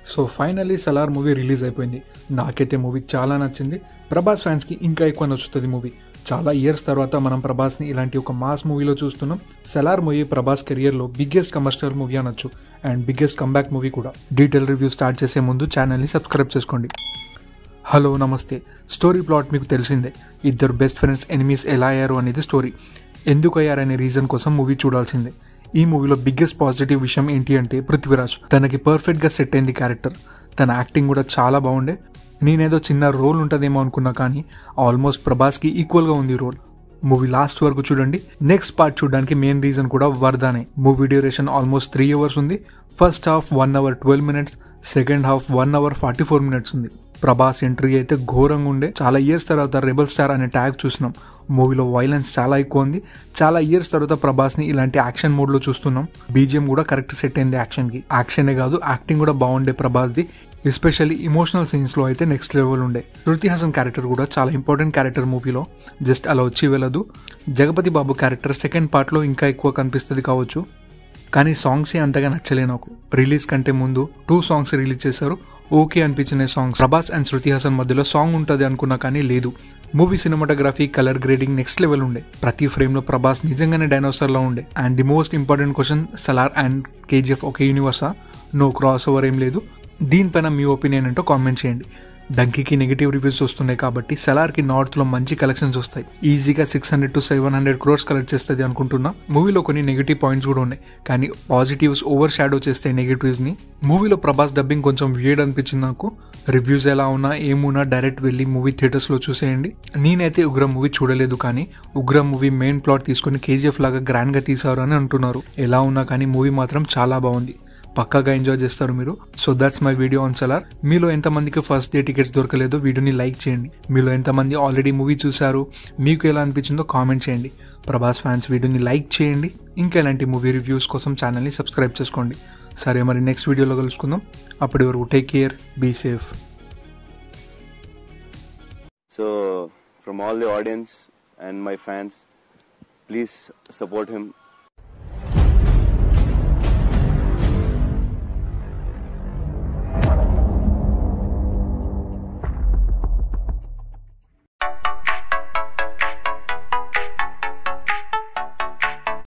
so finally Salaar movie release అయిపోయింది నాకైతే movie చాలా నచ్చింది ప్రభాస్ ఫ్యాన్స్కి ఇంకా ఎక్కువ నచ్చుతుంది మూవీ చాలా ఇయర్స్ తర్వాత మనం ప్రభాస్ని ఇలాంటి ఒక మాస్ మూవీలో చూస్తున్నాం సెలార్ మూవీ ప్రభాస్ కెరియర్లో బిగ్గెస్ట్ కమర్షియల్ మూవీ అనొచ్చు అండ్ బిగ్గెస్ట్ కంబ్యాక్ మూవీ కూడా డీటెయిల్ రివ్యూ స్టార్ట్ చేసే ముందు ఛానల్ని సబ్స్క్రైబ్ చేసుకోండి హలో నమస్తే స్టోరీ ప్లాట్ మీకు తెలిసిందే ఇద్దరు బెస్ట్ ఫ్రెండ్స్ ఎనిమీస్ ఎలా అయ్యారు అనేది స్టోరీ ఎందుకు అయ్యారనే రీజన్ కోసం మూవీ చూడాల్సిందే ఈ మూవీలో బిగ్గెస్ట్ పాజిటివ్ విషయం ఏంటి అంటే పృథ్వీరాజ్ తనకి పర్ఫెక్ట్గా సెట్ అయింది క్యారెక్టర్ తన యాక్టింగ్ కూడా చాలా బాగుండే నేనేదో చిన్న రోల్ ఉంటుందేమో అనుకున్నా కానీ ఆల్మోస్ట్ ప్రభాస్కి ఈక్వల్గా ఉంది రోల్ మూవీ లాస్ట్ వరకు చూడండి నెక్స్ట్ పార్ట్ చూడడానికి మెయిన్ రీజన్ కూడా వరదానే movie duration almost three hours ఉంది first half one hour twelve minutes second half one hour forty four minutes ఉంది ప్రభాస్ ఎంట్రీ అయితే ఘోరంగా ఉండే చాలా ఇయర్స్ తర్వాత రెబల్ స్టార్ అనే ట్యాగ్ చూసినాం మూవీలో వైలెన్స్ చాలా ఎక్కువ ఉంది చాలా ఇయర్స్ తర్వాత ప్రభాస్ని ఇలాంటి యాక్షన్ మోడ్లో చూస్తున్నాం బీజిఎం కూడా కరెక్ట్ సెట్ అయింది యాక్షన్కి యాక్షనే కాదు యాక్టింగ్ కూడా బాగుండే ప్రభాస్ది ఎస్పెషల్లీ ఇమోషనల్ సీన్స్లో అయితే నెక్స్ట్ లెవెల్ ఉండే శృతి హాసన్ క్యారెక్టర్ కూడా చాలా ఇంపార్టెంట్ క్యారెక్టర్ మూవీలో జస్ట్ అలా వచ్చి వెళ్ళదు జగపతి బాబు క్యారెక్టర్ సెకండ్ పార్ట్లో ఇంకా ఎక్కువ కనిపిస్తుంది కావచ్చు కానీ సాంగ్సే అంతగా నచ్చలే నాకు రిలీజ్ కంటే ముందు టూ సాంగ్స్ రిలీజ్ చేశారు ఓకే అనిపించిన సాంగ్స్ ప్రభాస్ అండ్ శృతి హాసన్ మధ్యలో సాంగ్ ఉంటుంది అనుకున్నా కానీ లేదు movie cinematography colour grading next level ఉండే ప్రతి ఫ్రేమ్లో ప్రభాస్ నిజంగానే డైనోసార్లో ఉండే and the most important question Salaar and KGF ఒకే యూనివర్సా నో క్రాస్ ఓవర్ ఏం లేదు దీనిపైన మీ ఒపీనియన్ ఏంటో కామెంట్ చేయండి డంకీకి నెగిటివ్ రివ్యూస్ వస్తున్నాయి కాబట్టి సెలార్కి నార్త్లో మంచి కలెక్షన్స్ వస్తాయి ఈజీగా six hundred to seven hundred crores collect చేస్తుంది అనుకుంటున్నా మూవీలో కొన్ని నెగిటివ్ పాయింట్స్ కూడా ఉన్నాయి కానీ పాజిటివ్స్ ఓవర్ షాడో చేస్తాయి నెగిటివ్స్ని మూవీలో ప్రభాస్ డబ్బింగ్ కొంచెం వియర్డ్ అనిపించింది నాకు రివ్యూస్ ఎలా ఉన్నా ఏమున్నా డైరెక్ట్ వెళ్ళి మూవీ థియేటర్స్లో చూసేయండి నేనైతే ఉగ్ర మూవీ చూడలేదు కానీ ఉగ్ర మూవీ మెయిన్ ప్లాట్ తీసుకొని కేజీఎఫ్ లాగా గ్రాండ్గా తీసారు అని అంటున్నారు ఎలా ఉన్నా కానీ మూవీ మాత్రం చాలా బాగుంది పక్కాగా ఎంజాయ్ చేస్తారు మీరు so that's my video on Salaar మీలో ఎంతమందికి ఫస్ట్ డే టికెట్స్ దొరకలేదో వీడియోని లైక్ చేయండి మీలో ఎంతమంది ఆల్రెడీ మూవీ చూశారు మీకు ఎలా అనిపించిందో కామెంట్ చేయండి ప్రభాస్ ఫ్యాన్స్ వీడియోని లైక్ చేయండి ఇంకా ఇలాంటి మూవీ రివ్యూస్ కోసం ఛానల్ని సబ్స్క్రైబ్ చేసుకోండి సరే మరి నెక్స్ట్ వీడియోలో కలుసుకుందాం అప్పటి వరకు take care be safe So, from all the audience and my fans, please support him